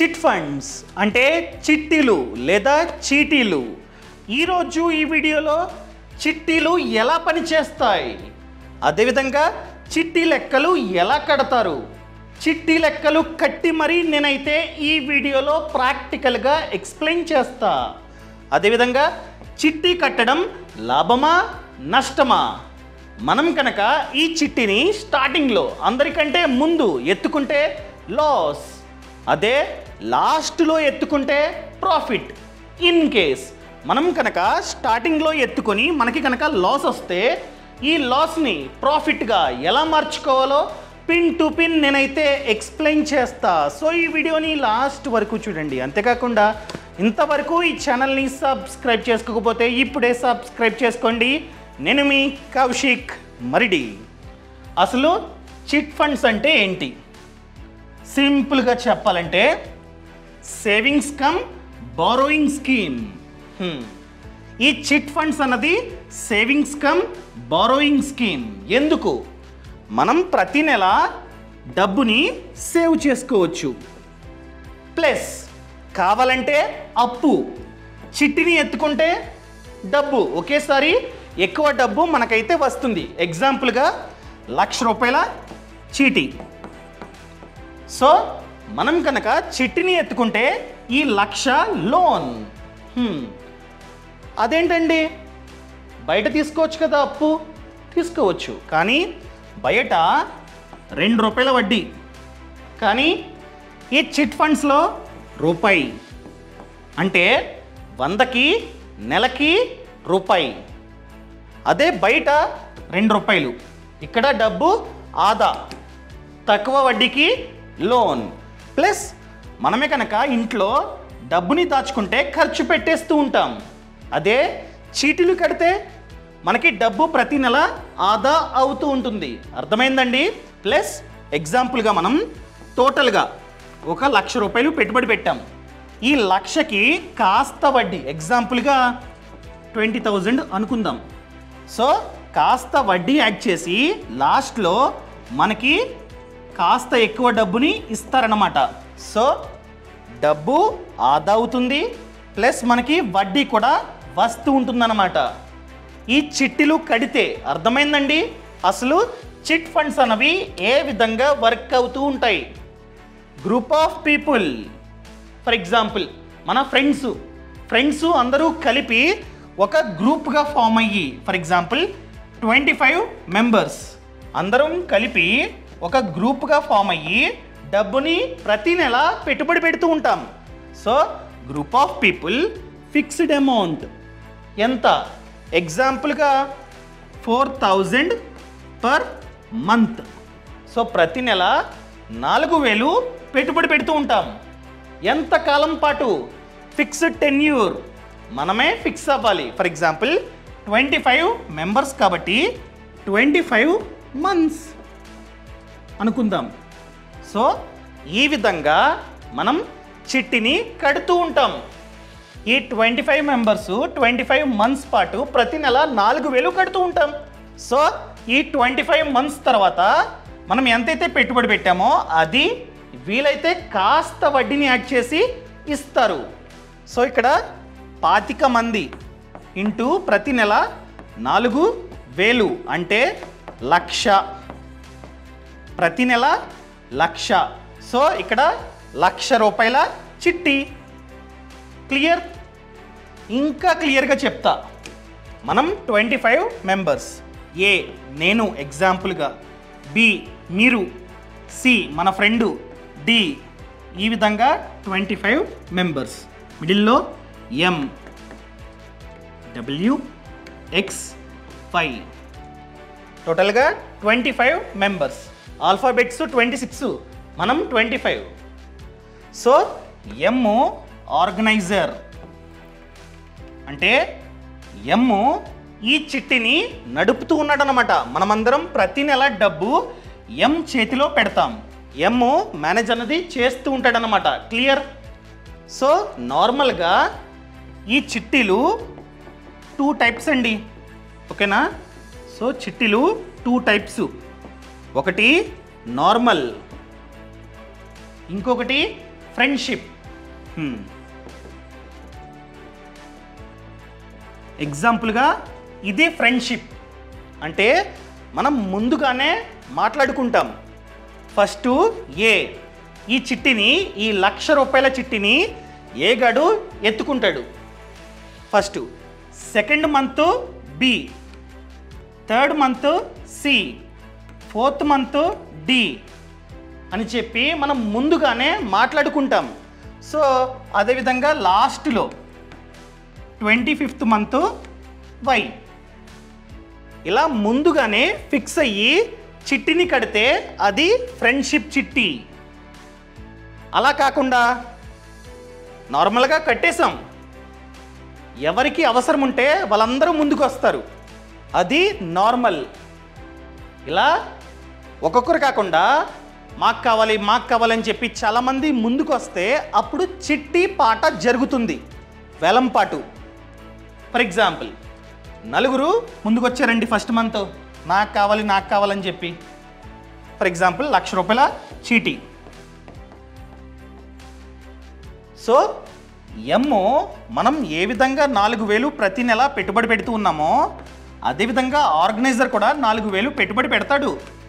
Chit funds అంటే చిట్టీలు లేదా చీటీలు ఈరోజు ఈ వీడియోలో చిట్టీలు ఎలా పనిచేస్తాయి అదేవిధంగా చిట్టి లెక్కలు ఎలా కడతారు చిట్టి లెక్కలు కట్టి మరీ నేనైతే ఈ వీడియోలో ప్రాక్టికల్గా ఎక్స్ప్లెయిన్ చేస్తా అదేవిధంగా చిట్టి కట్టడం లాభమా నష్టమా మనం కనుక ఈ చిట్టిని స్టార్టింగ్లో అందరికంటే ముందు ఎత్తుకుంటే లాస్ అదే లాస్ట్లో ఎత్తుకుంటే ప్రాఫిట్ ఇన్ కేస్ మనం కనుక స్టార్టింగ్లో ఎత్తుకొని మనకి కనుక లాస్ వస్తే ఈ లాస్ని ప్రాఫిట్గా ఎలా మార్చుకోవాలో పిన్ టు పిన్ నేనైతే ఎక్స్ప్లెయిన్ చేస్తా సో ఈ వీడియోని లాస్ట్ వరకు చూడండి అంతేకాకుండా ఇంతవరకు ఈ ఛానల్ని సబ్స్క్రైబ్ చేసుకోకపోతే ఇప్పుడే సబ్స్క్రైబ్ చేసుకోండి నేను మీ కౌశిక్ మరిడి అసలు చిట్ ఫండ్స్ అంటే ఏంటి సింపుల్గా చెప్పాలంటే సేవింగ్స్ కమ్ బారోయింగ్ స్కీమ్ ఈ చిట్ ఫండ్స్ అన్నది సేవింగ్స్ కమ్ బారోయింగ్ స్కీమ్ ఎందుకు మనం ప్రతి నెల డబ్బుని సేవ్ చేసుకోవచ్చు ప్లస్ కావాలంటే అప్పు చిట్టిని ఎత్తుకుంటే డబ్బు ఒకేసారి ఎక్కువ డబ్బు మనకైతే వస్తుంది ఎగ్జాంపుల్గా లక్ష రూపాయల చీటీ సో మనం కనుక చిట్టిని ఎత్తుకుంటే ఈ లక్ష లోన్ హ్మ్. అదేంటండి బయట తీసుకోవచ్చు కదా అప్పు తీసుకోవచ్చు కానీ బయట రెండు రూపాయల వడ్డీ కానీ ఈ చిట్ ఫండ్స్లో రూపాయి అంటే వందకి నెలకి రూపాయి అదే బయట రెండు రూపాయలు ఇక్కడ డబ్బు ఆదా తక్కువ వడ్డీకి లోన్ ప్లస్ మనమే కనుక ఇంట్లో డబ్బుని దాచుకుంటే ఖర్చు పెట్టేస్తూ ఉంటాం అదే చీటీలు కడితే మనకి డబ్బు ప్రతి నెల ఆదా అవుతూ ఉంటుంది అర్థమైందండి ప్లస్ ఎగ్జాంపుల్గా మనం టోటల్గా ఒక లక్ష రూపాయలు పెట్టుబడి పెట్టాం ఈ లక్షకి కాస్త వడ్డీ ఎగ్జాంపుల్గా ట్వంటీ థౌజండ్ అనుకుందాం సో కాస్త వడ్డీ యాడ్ చేసి లాస్ట్లో మనకి కాస్త ఎక్కువ డబ్బుని ఇస్తారన్నమాట సో డబ్బు ఆదా అవుతుంది ప్లస్ మనకి వడ్డీ కూడా వస్తూ ఉంటుందన్నమాట ఈ చిట్టీలు కడితే అర్థమైందండి అసలు చిట్ ఫండ్స్ అన్నవి ఏ విధంగా వర్క్ అవుతూ ఉంటాయి group of people for example మన ఫ్రెండ్స్ ఫ్రెండ్స్ అందరూ కలిపి ఒక గ్రూప్గా ఫామ్ అయ్యి for example twenty five members అందరం కలిపి ఒక గ్రూప్గా ఫామ్ అయ్యి డబ్బుని ప్రతి నెల పెట్టుబడి పెడుతూ ఉంటాం so group of people fixed amount ఎంత ఎగ్జాంపుల్గా four thousand per month so ప్రతి నెల నాలుగు వేలు పెట్టుబడి పెడుతూ ఉంటాం ఎంత కాలం పాటు ఫిక్స్డ్ టెన్యూర్ మనమే ఫిక్స్ అవ్వాలి for example twenty five members కాబట్టి ట్వంటీ ఫైవ్ మంత్స్ అనుకుందాం సో ఈ విధంగా మనం చిట్టిని కడుతూ ఉంటాం ఈ twenty five members twenty five months పాటు ప్రతి నెల నాలుగు వేలు కడుతూ ఉంటాం సో ఈ ట్వంటీ ఫైవ్ మంత్స్ తర్వాత మనం ఎంతైతే పెట్టుబడి పెట్టామో అది వీలైతే కాస్త వడ్డీని యాడ్ చేసి ఇస్తారు సో ఇక్కడ పాతిక మంది ఇంటూ ప్రతి నెల నాలుగు వేలు అంటే లక్ష ప్రతి నెల లక్ష సో ఇక్కడ లక్ష రూపాయల చిట్టి క్లియర్ ఇంకా క్లియర్గా చెప్తా మనం ట్వంటీ ఫైవ్ మెంబర్స్ ఏ నేను ఎగ్జాంపుల్గా బి మీరు సి మన ఫ్రెండు డి ఈ విధంగా ట్వంటీ ఫైవ్ మెంబర్స్ మిడిల్లో ఎం డబ్ల్యూ ఎక్స్ ఫైవ్ టోటల్గా twenty five members alphabets twenty six మనం twenty five so M organiser అంటే ఎమ్ ఈ చిట్టిని నడుపుతూ ఉన్నాడనమాట మనమందరం ప్రతి నెల డబ్బు ఎం చేతిలో పెడతాం ఎమ్ మేనేజ్ అన్నది చేస్తూ ఉంటాడనమాట క్లియర్ సో నార్మల్గా ఈ చిట్టీలు టూ టైప్స్ అండి ఓకేనా సో చిట్టీలు టూ టైప్స్ ఒకటి నార్మల్ ఇంకొకటి ఫ్రెండ్షిప్ ఎగ్జాంపుల్గా ఇది ఫ్రెండ్షిప్ అంటే మనం ముందుగానే మాట్లాడుకుంటాం ఫస్ట్ ఏ ఈ చిట్టిని ఈ లక్ష రూపాయల చిట్టిని ఏ గడు ఎత్తుకుంటాడు first second month B third month C fourth month D అని చెప్పి మనం ముందుగానే మాట్లాడుకుంటాం సో అదేవిధంగా లాస్ట్లో ట్వంటీ ఫిఫ్త్ మంత్ వై ఇలా ముందుగానే ఫిక్స్ అయ్యి చిట్టిని కడితే అది ఫ్రెండ్షిప్ చిట్టి అలా కాకుండా నార్మల్గా కట్టేశాం ఎవరికి అవసరం ఉంటే వాళ్ళందరూ ముందుకు వస్తారు అది నార్మల్ ఇలా ఒక్కొక్కరు కాకుండా మాకు కావాలి మాకు కావాలని చెప్పి చాలామంది ముందుకు వస్తే అప్పుడు చిట్టి పాట జరుగుతుంది వేలంపాటు ఫర్ ఎగ్జాంపుల్ నలుగురు ముందుకు వచ్చారండి ఫస్ట్ మంత్ నాకు కావాలి నాకు కావాలని చెప్పి ఫర్ ఎగ్జాంపుల్ లక్ష రూపాయల చీటీ సో ఎమ్ము మనం ఏ విధంగా నాలుగు వేలు ప్రతి నెల పెట్టుబడి పెడుతూ ఉన్నామో అదేవిధంగా ఆర్గనైజర్ కూడా నాలుగు వేలు పెట్టుబడి పెడతాడు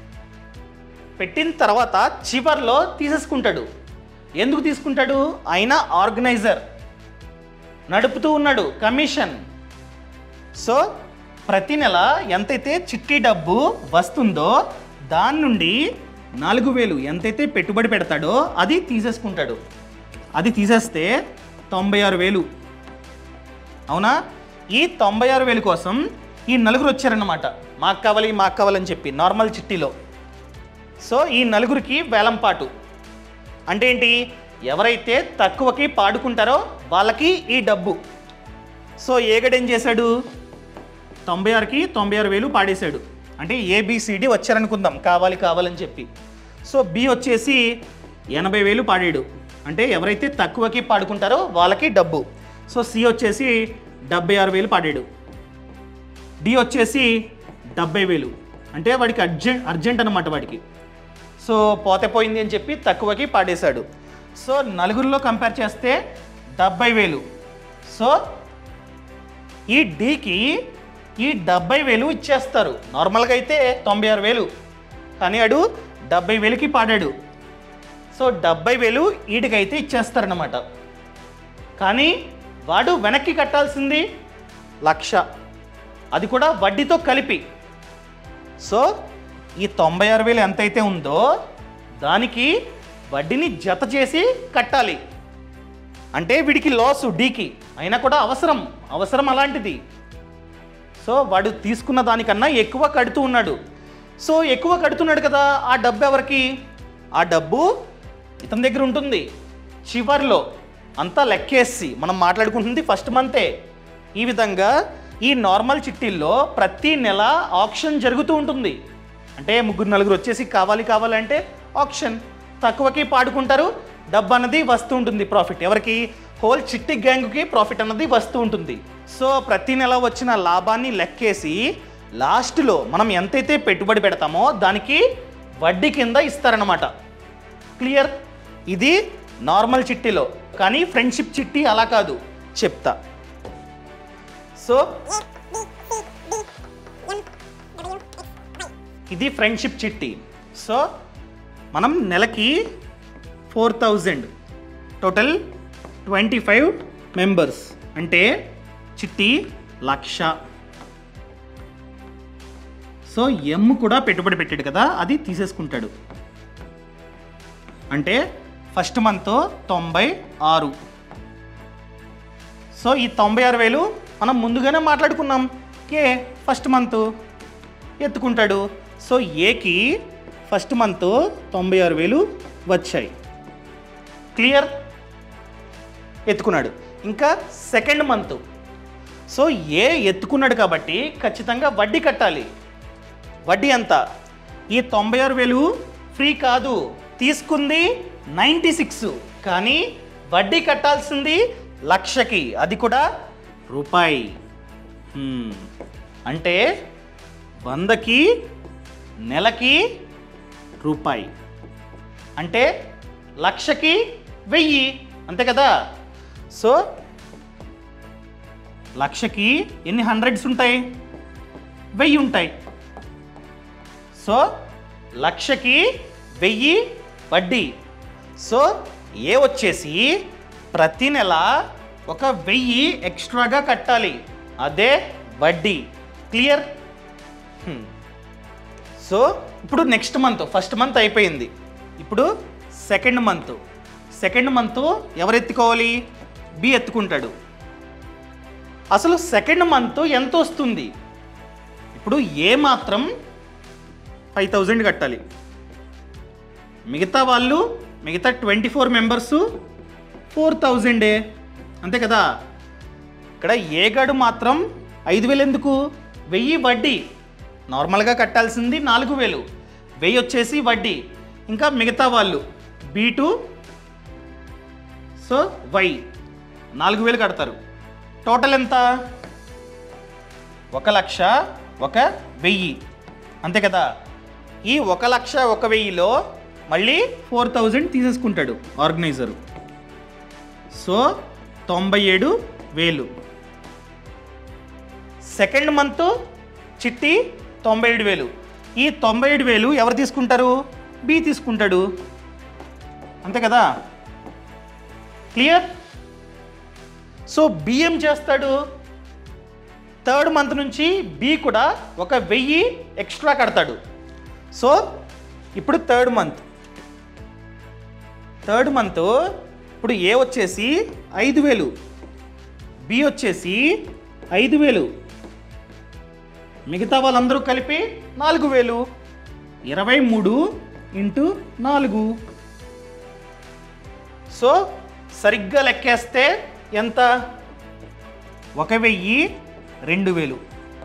పెట్టిన తర్వాత చివర్లో తీసేసుకుంటాడు ఎందుకు తీసుకుంటాడు ఆయన ఆర్గనైజర్ నడుపుతూ ఉన్నాడు కమిషన్ సో ప్రతి నెల ఎంతైతే చిట్టి డబ్బు వస్తుందో దాని నుండి నాలుగు వేలు ఎంతైతే పెట్టుబడి పెడతాడో అది తీసేసుకుంటాడు అది తీసేస్తే తొంభై ఆరు వేలు అవునా ఈ తొంభై ఆరు వేలు కోసం ఈ నలుగురు వచ్చారన్నమాట మాకు కావాలి మాకు కావాలని చెప్పి నార్మల్ చిట్టీలో సో ఈ నలుగురికి వేలంపాటు అంటే ఏంటి ఎవరైతే తక్కువకి పాడుకుంటారో వాళ్ళకి ఈ డబ్బు సో ఏగడు ఏం చేశాడు తొంభై ఆరుకి తొంభై ఆరు వేలు పాడేశాడు అంటే ఏబిసిడి వచ్చారనుకుందాం కావాలి కావాలని చెప్పి సో బి వచ్చేసి ఎనభై వేలు పాడాడు అంటే ఎవరైతే తక్కువకి పాడుకుంటారో వాళ్ళకి డబ్బు సో సి వచ్చేసి డెబ్బై ఆరు వేలు పాడాడు డి వచ్చేసి డెబ్బై వేలు అంటే వాడికి అర్జెంట్ అర్జెంట్ అనమాట వాడికి సో పోతే పోయింది అని చెప్పి తక్కువకి పాడేశాడు సో నలుగురిలో కంపేర్ చేస్తే డెబ్బై వేలు సో ఈ డీకి ఈ డెబ్బై వేలు ఇచ్చేస్తారు నార్మల్గా అయితే తొంభై ఆరు వేలు కానీ ఆడు డెబ్బై వేలుకి పాడాడు సో డెబ్బై వేలు వీడికైతే ఇచ్చేస్తారనమాట కానీ వాడు వెనక్కి కట్టాల్సింది లక్ష అది కూడా వడ్డీతో కలిపి సో ఈ తొంభై ఆరు వేలు ఎంతైతే ఉందో దానికి వడ్డీని జత చేసి కట్టాలి అంటే వీడికి లాసు డీకి అయినా కూడా అవసరం అవసరం అలాంటిది సో వాడు తీసుకున్న దానికన్నా ఎక్కువ కడుతూ ఉన్నాడు సో ఎక్కువ కడుతున్నాడు కదా ఆ డబ్బు ఎవరికి ఆ డబ్బు ఇతని దగ్గర ఉంటుంది చివర్లో అంతా లెక్కేసి మనం మాట్లాడుకుంటుంది ఫస్ట్ మంతే ఈ విధంగా ఈ నార్మల్ చిట్టీల్లో ప్రతి నెల ఆప్షన్ జరుగుతూ ఉంటుంది అంటే ముగ్గురు నలుగురు వచ్చేసి కావాలి కావాలంటే ఆప్షన్ తక్కువకి పాడుకుంటారు డబ్బు అన్నది వస్తూ ఉంటుంది ప్రాఫిట్ ఎవరికి హోల్ చిట్టి గ్యాంగ్కి ప్రాఫిట్ అన్నది వస్తూ ఉంటుంది సో ప్రతి నెల వచ్చిన లాభాన్ని లెక్కేసి లాస్ట్లో మనం ఎంతైతే పెట్టుబడి పెడతామో దానికి వడ్డీ కింద ఇస్తారనమాట క్లియర్ ఇది నార్మల్ చిట్టీలో కానీ ఫ్రెండ్షిప్ చిట్టి అలా కాదు చెప్తా సో ఇది ఫ్రెండ్షిప్ చిట్టి సో మనం నెలకి four thousand total twenty five members అంటే చిట్టి లక్ష సో ఎమ్ కూడా పెట్టుబడి పెట్టాడు కదా అది తీసేసుకుంటాడు అంటే ఫస్ట్ మంత్ తొంభై ఆరు సో ఈ తొంభై ఆరు వేలు మనం ముందుగానే మాట్లాడుకున్నాం ఏ ఫస్ట్ మంత్ ఎత్తుకుంటాడు సో ఏకి ఫస్ట్ మంత్ తొంభై ఆరు వేలు వచ్చాయి క్లియర్ ఎత్తుకున్నాడు ఇంకా సెకండ్ మంత్ సో ఏ ఎత్తుకున్నాడు కాబట్టి ఖచ్చితంగా వడ్డీ కట్టాలి వడ్డీ ఎంత ఈ తొంభై ఆరు వేలు ఫ్రీ కాదు తీసుకుంది నైంటీ సిక్స్ కానీ వడ్డీ కట్టాల్సింది లక్షకి అది కూడా రూపాయి హ్మ్. అంటే వందకి నెలకి రూపాయి అంటే లక్షకి వెయ్యి అంతే కదా సో లక్షకి ఎన్ని హండ్రెడ్స్ ఉంటాయి వెయ్యి ఉంటాయి సో లక్షకి వెయ్యి వడ్డీ సో ఏ వచ్చేసి ప్రతి నెల ఒక వెయ్యి ఎక్స్ట్రాగా కట్టాలి అదే వడ్డీ క్లియర్ సో ఇప్పుడు నెక్స్ట్ మంత్ ఫస్ట్ మంత్ అయిపోయింది ఇప్పుడు సెకండ్ మంత్ సెకండ్ మంత్ ఎవరు ఎత్తుకోవాలి బి ఎత్తుకుంటాడు అసలు సెకండ్ మంత్ ఎంత వస్తుంది ఇప్పుడు ఏ మాత్రం ఫైవ్ థౌజండ్ కట్టాలి మిగతా వాళ్ళు మిగతా ట్వంటీ ఫోర్ మెంబర్సు ఫోర్ థౌజండే అంతే కదా ఇక్కడ ఏ గడు మాత్రం ఐదు వేలు ఎందుకు వెయ్యి వడ్డీ నార్మల్గా కట్టాల్సింది నాలుగు వేలు వెయ్యి వచ్చేసి వడ్డీ ఇంకా మిగతా వాళ్ళు బీ టూ సో వై నాలుగు వేలు కడతారు టోటల్ ఎంత ఒక లక్ష ఒక వెయ్యి అంతే కదా ఈ ఒక లక్ష ఒక వెయ్యిలో మళ్ళీ ఫోర్ థౌజండ్ తీసేసుకుంటాడు ఆర్గనైజరు సో తొంభై ఏడు వేలు సెకండ్ మంత్ చిట్టి తొంభై ఏడు వేలు ఈ తొంభై ఏడు వేలు ఎవరు తీసుకుంటారు బి తీసుకుంటాడు అంతే కదా క్లియర్ సో బి ఏం చేస్తాడు థర్డ్ మంత్ నుంచి బి కూడా ఒక వెయ్యి ఎక్స్ట్రా కడతాడు సో ఇప్పుడు థర్డ్ మంత్ థర్డ్ మంత్ ఇప్పుడు ఏ వచ్చేసి ఐదు వేలు బి వచ్చేసి ఐదు వేలు మిగతా వాళ్ళందరూ కలిపి నాలుగు వేలు ఇరవై మూడు ఇంటూ నాలుగు సో సరిగ్గా లెక్కేస్తే ఎంత ఒక వెయ్యి రెండు వేలు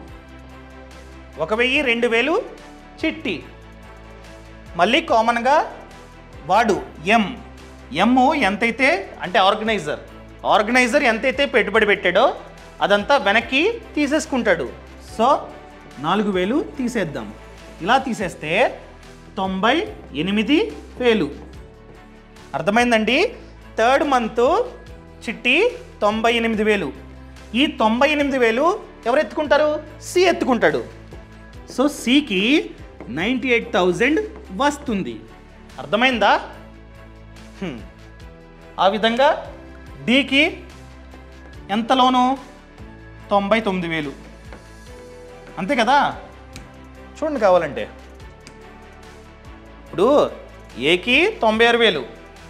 ఒక వెయ్యి రెండు వేలు చిట్టి మళ్ళీ కామన్గా వాడు ఎం ఎమ్ ఎంతైతే అంటే ఆర్గనైజర్ ఆర్గనైజర్ ఎంతైతే పెట్టుబడి పెట్టాడో అదంతా వెనక్కి తీసేసుకుంటాడు సో నాలుగు వేలు తీసేద్దాం ఇలా తీసేస్తే తొంభై ఎనిమిది వేలు అర్థమైందండి థర్డ్ మంత్ చిట్టి తొంభై ఎనిమిది వేలు ఈ తొంభై ఎనిమిది వేలు ఎవరు ఎత్తుకుంటారు సి ఎత్తుకుంటాడు సో సికి నైంటీ ఎయిట్ థౌజండ్ వస్తుంది అర్థమైందా హ్మ్. ఆ విధంగా డికి ఎంత లోను తొంభై తొమ్మిది వేలు అంతే కదా చూడండి కావాలంటే ఇప్పుడు ఏకి తొంభై ఆరు వేలు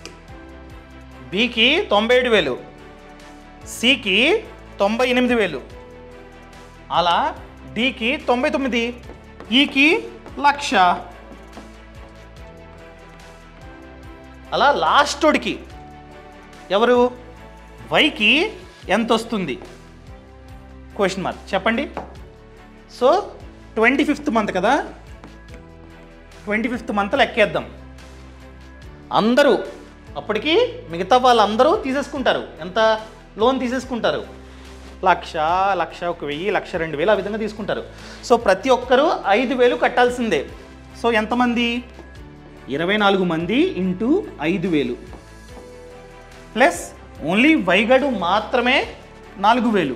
బికి తొంభై ఏడు వేలు సికి తొంభై ఎనిమిది వేలు అలా డికి తొంభై తొమ్మిది ఈకి లక్ష అలా లాస్టోడికి ఎవరు వైకి ఎంత వస్తుంది క్వశ్చన్ మార్క్ చెప్పండి సో ట్వంటీ ఫిఫ్త్ మంత్ కదా ట్వంటీ ఫిఫ్త్ మంత్ లెక్కేద్దాం అందరూ అప్పటికి మిగతా వాళ్ళందరూ తీసేసుకుంటారు ఎంత లోన్ తీసేసుకుంటారు లక్ష లక్ష ఒక వెయ్యి లక్ష రెండు వేలు ఆ విధంగా తీసుకుంటారు సో ప్రతి ఒక్కరూ ఐదు వేలు కట్టాల్సిందే సో ఎంతమంది ఇరవై నాలుగు మంది ఇంటూ ఐదు వేలు ప్లస్ ఓన్లీ వైగడు మాత్రమే నాలుగు వేలు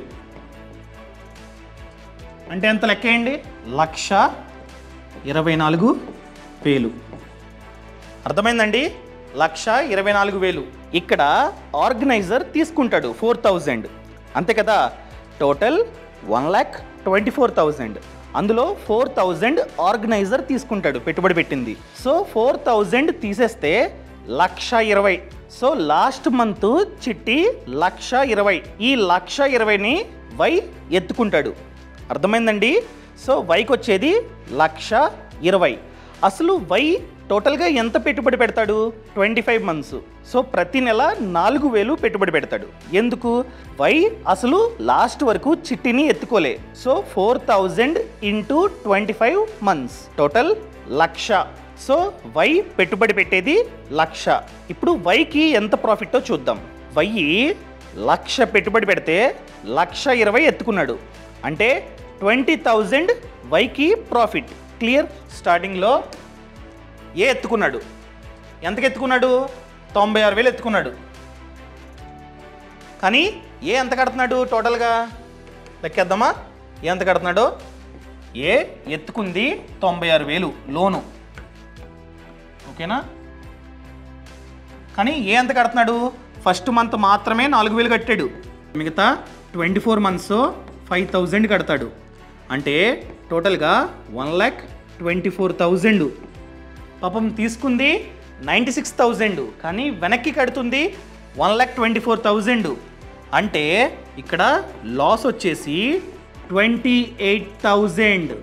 అంటే ఎంత లెక్కేయండి లక్ష ఇరవై నాలుగు వేలు అర్థమైందండి లక్ష ఇరవై నాలుగు వేలు ఇక్కడ ఆర్గనైజర్ తీసుకుంటాడు ఫోర్ థౌజండ్ అంతే కదా total one lakh twenty four thousand అందులో ఫోర్ థౌజండ్ ఆర్గనైజర్ తీసుకుంటాడు పెట్టుబడి పెట్టింది సో ఫోర్ థౌజండ్ తీసేస్తే లక్ష ఇరవై సో లాస్ట్ మంత్ చిట్టి లక్ష ఇరవై ఈ లక్ష ఇరవైని వై ఎత్తుకుంటాడు అర్థమైందండి సో వైకి వచ్చేది లక్ష ఇరవై అసలు వై టోటల్గా ఎంత పెట్టుబడి పెడతాడు ట్వంటీ ఫైవ్ మంత్స్ సో ప్రతి నెల నాలుగు వేలు పెట్టుబడి పెడతాడు ఎందుకు వై అసలు లాస్ట్ వరకు చిట్టిని ఎత్తుకోలే so four thousand into twenty five months total లక్ష సో వై పెట్టుబడి పెట్టేది లక్ష ఇప్పుడు వైకి ఎంత ప్రాఫిట్టో చూద్దాం వై లక్ష పెట్టుబడి పెడితే లక్ష ఇరవై ఎత్తుకున్నాడు అంటే ట్వంటీ థౌజండ్ వైకి ప్రాఫిట్ క్లియర్ స్టార్టింగ్లో ఏ ఎత్తుకున్నాడు ఎంతకు ఎత్తుకున్నాడు తొంభై ఆరు వేలు ఎత్తుకున్నాడు కానీ ఏ ఎంత కడుతున్నాడు టోటల్గా లెక్కేద్దామా ఏ ఎంత కడుతున్నాడు ఏ ఎత్తుకుంది తొంభై ఆరు వేలు లోను ఓకేనా కానీ ఏ ఎంత కడుతున్నాడు ఫస్ట్ మంత్ మాత్రమే నాలుగు వేలు కట్టాడు మిగతా twenty four months five thousand కడతాడు అంటే టోటల్గా one lakh twenty four thousand పాపం తీసుకుంది నైంటీ సిక్స్ థౌజండ్ కానీ వెనక్కి కడుతుంది one lakh twenty four thousand అంటే ఇక్కడ లాస్ వచ్చేసి ట్వంటీ ఎయిట్ థౌజండ్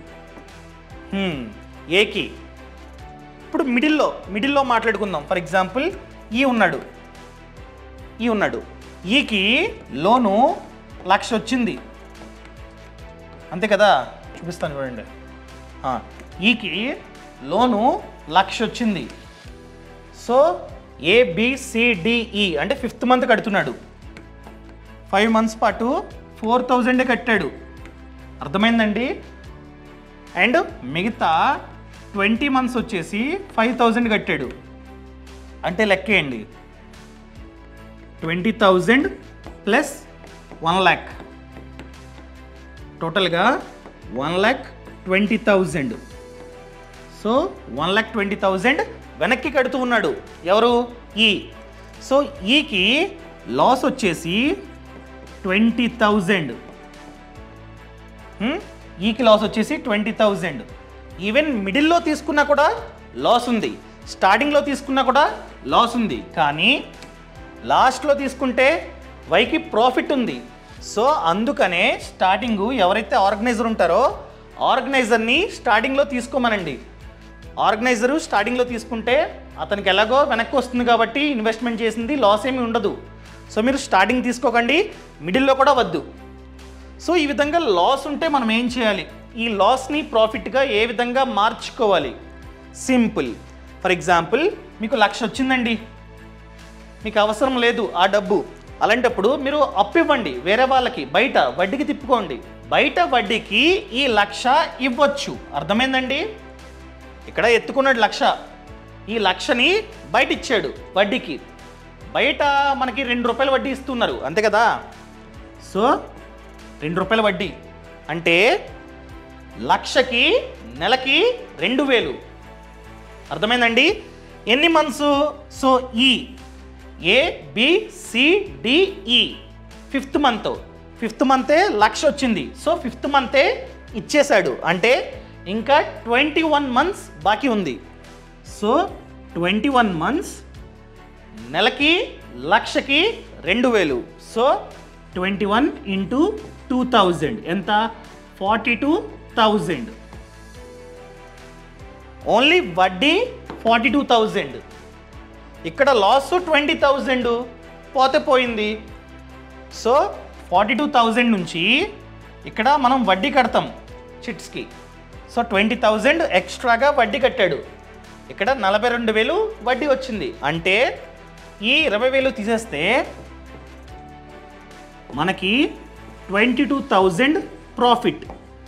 ఏకి ఇప్పుడు మిడిల్లో మిడిల్లో మాట్లాడుకుందాం ఫర్ ఎగ్జాంపుల్ ఈ ఉన్నాడు ఈ ఉన్నాడు ఈకి లోను లక్ష వచ్చింది అంతే కదా చూపిస్తాను చూడండి ఆ, ఈకి లోను లక్ష వచ్చింది సో ఏబిసిడిఈ అంటే ఫిఫ్త్ మంత్ కడుతున్నాడు ఫైవ్ మంత్స్ పాటు ఫోర్ థౌజండ్ కట్టాడు అర్థమైందండి అండ్ మిగతా ట్వంటీ మంత్స్ వచ్చేసి ఫైవ్ థౌజండ్ కట్టాడు అంటే లెక్కేయండి twenty thousand plus one lakh టోటల్గా one lakh twenty thousand so one lakh twenty thousand వెనక్కి కడుతూ ఉన్నాడు ఎవరు ఈ సో ఈకి లాస్ వచ్చేసి ట్వంటీ థౌజండ్ ఈకి లాస్ వచ్చేసి ట్వంటీ థౌజండ్ ఈవెన్ మిడిల్లో తీసుకున్నా కూడా లాస్ ఉంది స్టార్టింగ్లో తీసుకున్నా కూడా లాస్ ఉంది కానీ లాస్ట్లో తీసుకుంటే వైకి ప్రాఫిట్ ఉంది సో అందుకనే స్టార్టింగ్ ఎవరైతే ఆర్గనైజర్ ఉంటారో ఆర్గనైజర్ని స్టార్టింగ్లో తీసుకోమనండి ఆర్గనైజరు స్టార్టింగ్లో తీసుకుంటే అతనికి ఎలాగో వెనక్కి వస్తుంది కాబట్టి ఇన్వెస్ట్మెంట్ చేసింది లాస్ ఏమీ ఉండదు సో మీరు స్టార్టింగ్ తీసుకోకండి మిడిల్లో కూడా వద్దు సో ఈ విధంగా లాస్ ఉంటే మనం ఏం చేయాలి ఈ లాస్ని ప్రాఫిట్గా ఏ విధంగా మార్చుకోవాలి సింపుల్ ఫర్ ఎగ్జాంపుల్ మీకు లక్ష వచ్చిందండి మీకు అవసరం లేదు ఆ డబ్బు అలాంటప్పుడు మీరు అప్పు ఇవ్వండి వేరే వాళ్ళకి బయట వడ్డీకి తిప్పుకోండి బయట వడ్డీకి ఈ లక్ష ఇవ్వచ్చు అర్థమైందండి ఇక్కడ ఎత్తుకున్నాడు లక్ష ఈ లక్షని బయట ఇచ్చాడు వడ్డీకి బయట మనకి రెండు రూపాయల వడ్డీ ఇస్తున్నారు అంతే కదా సో రెండు రూపాయల వడ్డీ అంటే లక్షకి నెలకి రెండు వేలు అర్థమైందండి ఎన్ని మంత్స్ సో ఈ A B C D E fifth month fifth మంతే లక్ష వచ్చింది సో ఫిఫ్త్ మంతే ఇచ్చేశాడు అంటే ఇంకా ట్వంటీ వన్ మంత్స్ బాకీ ఉంది సో ట్వంటీ వన్ మంత్స్ నెలకి లక్షకి రెండు వేలు so twenty one into two thousand ఎంత ఫార్టీ టూ థౌజండ్ ఓన్లీ వడ్డీ ఫార్టీ టూ థౌజండ్ ఇక్కడ లాస్ ట్వంటీ థౌజండ్ పోతే పోయింది సో ఫార్టీ టూ థౌజండ్ నుంచి ఇక్కడ మనం వడ్డీ కడతాం చిట్స్కి సో ట్వంటీ థౌజండ్ ఎక్స్ట్రాగా వడ్డీ కట్టాడు ఇక్కడ నలభై రెండు వేలు వడ్డీ వచ్చింది అంటే ఈ ఇరవై వేలు తీసేస్తే మనకి ట్వంటీ టూ థౌజండ్ ప్రాఫిట్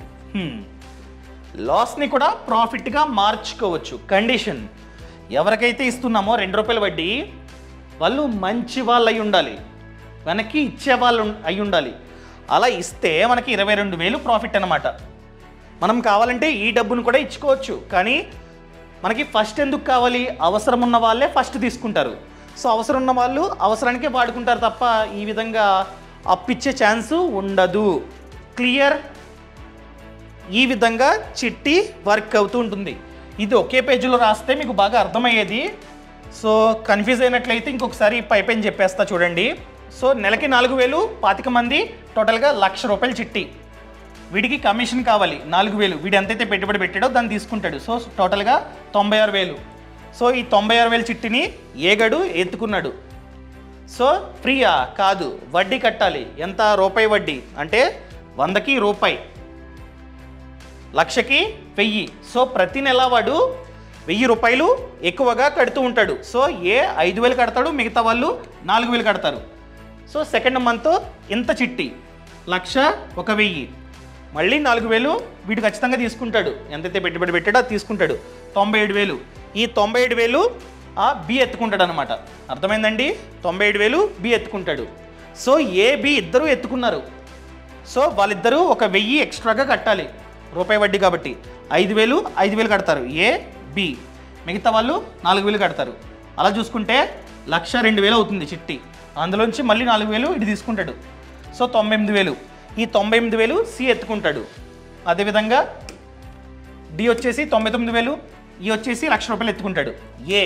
లాస్ని కూడా ప్రాఫిట్గా మార్చుకోవచ్చు కండిషన్ ఎవరికైతే ఇస్తున్నామో రెండు రూపాయల వడ్డీ వాళ్ళు మంచి వాళ్ళు అయి ఉండాలి వెనక్కి ఇచ్చే వాళ్ళు ఉం- అయి ఉండాలి అలా ఇస్తే మనకి ఇరవై రెండు వేలు ప్రాఫిట్ అనమాట మనం కావాలంటే ఈ డబ్బును కూడా ఇచ్చుకోవచ్చు కానీ మనకి ఫస్ట్ ఎందుకు కావాలి అవసరం ఉన్న వాళ్ళే ఫస్ట్ తీసుకుంటారు సో అవసరం ఉన్న వాళ్ళు అవసరానికే వాడుకుంటారు తప్ప ఈ విధంగా అప్పిచ్చే ఛాన్స్ ఉండదు క్లియర్ ఈ విధంగా చిట్టి వర్క్ అవుతూ ఉంటుంది ఇది ఒకే పేజీలో రాస్తే మీకు బాగా అర్థమయ్యేది సో కన్ఫ్యూజ్ అయినట్లయితే ఇంకొకసారి పై పైన చెప్పేస్తా చూడండి సో నెలకి నాలుగు వేలు పాతిక మంది టోటల్గా లక్ష రూపాయలు చిట్టి వీడికి కమిషన్ కావాలి నాలుగు వేలు వీడు ఎంతైతే పెట్టుబడి పెట్టాడో దాన్ని తీసుకుంటాడు సో టోటల్గా తొంభై ఆరు వేలు సో ఈ తొంభై ఆరు వేల చిట్టిని ఏగడు ఎత్తుకున్నాడు సో ఫ్రీయా కాదు వడ్డీ కట్టాలి ఎంత రూపాయి వడ్డీ అంటే వందకి రూపాయి లక్షకి వెయ్యి సో ప్రతి నెల వాడు వెయ్యి రూపాయలు ఎక్కువగా కడుతూ ఉంటాడు సో ఏ ఐదు వేలు కడతాడు మిగతా వాళ్ళు నాలుగు వేలు కడతారు సో సెకండ్ మంత్ ఇంత చిట్టి లక్ష ఒక వెయ్యి మళ్ళీ నాలుగు వేలు వీడు ఖచ్చితంగా తీసుకుంటాడు ఎంతైతే పెట్టుబడి పెట్టాడో అది తీసుకుంటాడు తొంభై ఏడు వేలు ఈ తొంభై ఏడు వేలు ఆ బి ఎత్తుకుంటాడు అనమాట అర్థమైందండి తొంభై ఏడు వేలు బి ఎత్తుకుంటాడు సో ఏ బి ఇద్దరు ఎత్తుకున్నారు సో వాళ్ళిద్దరూ ఒక వెయ్యి ఎక్స్ట్రాగా కట్టాలి రూపాయి వడ్డీ కాబట్టి ఐదు వేలు ఐదు వేలు కడతారు ఏ బి మిగతా వాళ్ళు నాలుగు వేలు కడతారు అలా చూసుకుంటే లక్ష రెండు వేలు అవుతుంది చిట్టి అందులోంచి మళ్ళీ నాలుగు వేలు ఇటు తీసుకుంటాడు సో తొంభై ఎనిమిది వేలు ఈ తొంభై ఎనిమిది వేలు సి ఎత్తుకుంటాడు అదేవిధంగా డి వచ్చేసి తొంభై తొమ్మిది వేలు ఈ వచ్చేసి లక్ష రూపాయలు ఎత్తుకుంటాడు ఏ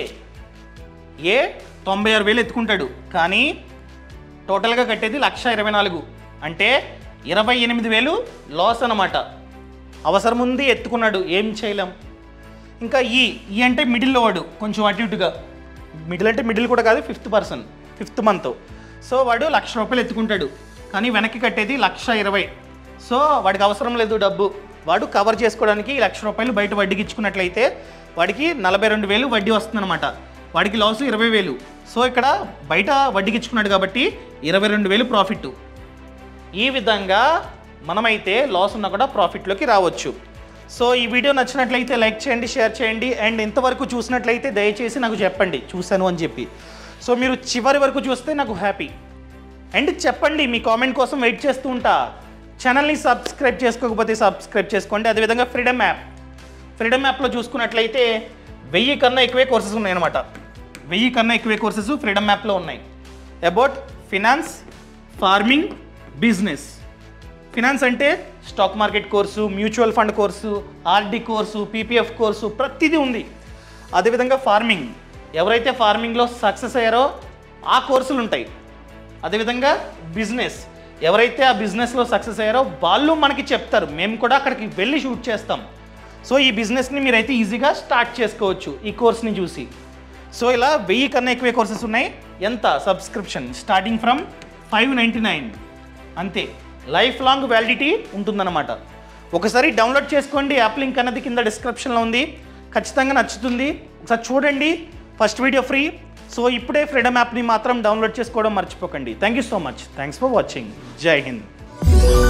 ఏ తొంభై ఆరు వేలు ఎత్తుకుంటాడు కానీ టోటల్గా కట్టేది లక్ష ఇరవై నాలుగు అంటే ఇరవై ఎనిమిది వేలు లాస్ అనమాట అవసరం ఉంది ఎత్తుకున్నాడు ఏం చేయలేం ఇంకా ఈ ఈ అంటే మిడిల్లో వాడు కొంచెం అటు ఇటుగా మిడిల్ అంటే మిడిల్ కూడా కాదు fifth person fifth month so వాడు లక్ష రూపాయలు ఎత్తుకుంటాడు కానీ వెనక్కి కట్టేది లక్ష ఇరవై సో వాడికి అవసరం లేదు డబ్బు వాడు కవర్ చేసుకోవడానికి ఈ లక్ష రూపాయలు బయట వడ్డీకి ఇచ్చుకున్నట్లయితే వాడికి నలభై రెండు వేలు వడ్డీ వస్తుందన్నమాట వాడికి లాస్ ఇరవై వేలు సో ఇక్కడ బయట వడ్డీకి ఇచ్చుకున్నాడు కాబట్టి ఇరవై రెండు వేలు ప్రాఫిట్ ఈ విధంగా మనమైతే లాస్ ఉన్నా కూడా ప్రాఫిట్లోకి రావచ్చు సో ఈ వీడియో నచ్చినట్లయితే లైక్ చేయండి షేర్ చేయండి అండ్ ఇంతవరకు చూసినట్లయితే దయచేసి నాకు చెప్పండి చూశాను అని చెప్పి సో మీరు చివరి వరకు చూస్తే నాకు హ్యాపీ అండ్ చెప్పండి మీ కామెంట్ కోసం వెయిట్ చేస్తూ ఉంటా ఛానల్ని సబ్స్క్రైబ్ చేసుకోకపోతే సబ్స్క్రైబ్ చేసుకోండి అదేవిధంగా ఫ్రీడమ్ యాప్ ఫ్రీడమ్ యాప్లో చూసుకున్నట్లయితే వెయ్యి కన్నా ఎక్కువే కోర్సెస్ ఉన్నాయన్నమాట వెయ్యి కన్నా ఎక్కువే కోర్సెస్ ఫ్రీడమ్ యాప్లో ఉన్నాయి about finance farming business finance అంటే stock market course mutual fund course RD course PPF course ప్రతిదీ ఉంది అదేవిధంగా ఫార్మింగ్ ఎవరైతే ఫార్మింగ్లో సక్సెస్ అయ్యారో ఆ కోర్సులు ఉంటాయి అదేవిధంగా బిజినెస్ ఎవరైతే ఆ బిజినెస్లో సక్సెస్ అయ్యారో వాళ్ళు మనకి చెప్తారు మేము కూడా అక్కడికి వెళ్ళి షూట్ చేస్తాం సో ఈ బిజినెస్ని మీరైతే ఈజీగా స్టార్ట్ చేసుకోవచ్చు ఈ కోర్స్ని చూసి సో ఇలా వెయ్యి కన్నా ఎక్కువే కోర్సెస్ ఉన్నాయి ఎంత subscription starting from five ninety nine అంతే లైఫ్ లాంగ్ వ్యాలిడిటీ ఉంటుందన్నమాట ఒకసారి డౌన్లోడ్ చేసుకోండి యాప్ లింక్ అన్నది కింద డిస్క్రిప్షన్లో ఉంది ఖచ్చితంగా నచ్చుతుంది ఒకసారి చూడండి ఫస్ట్ వీడియో ఫ్రీ సో ఇప్పుడే ఫ్రీడమ్ యాప్ని మాత్రం డౌన్లోడ్ చేసుకోవడం మర్చిపోకండి thank you so much thanks for watching జై హింద్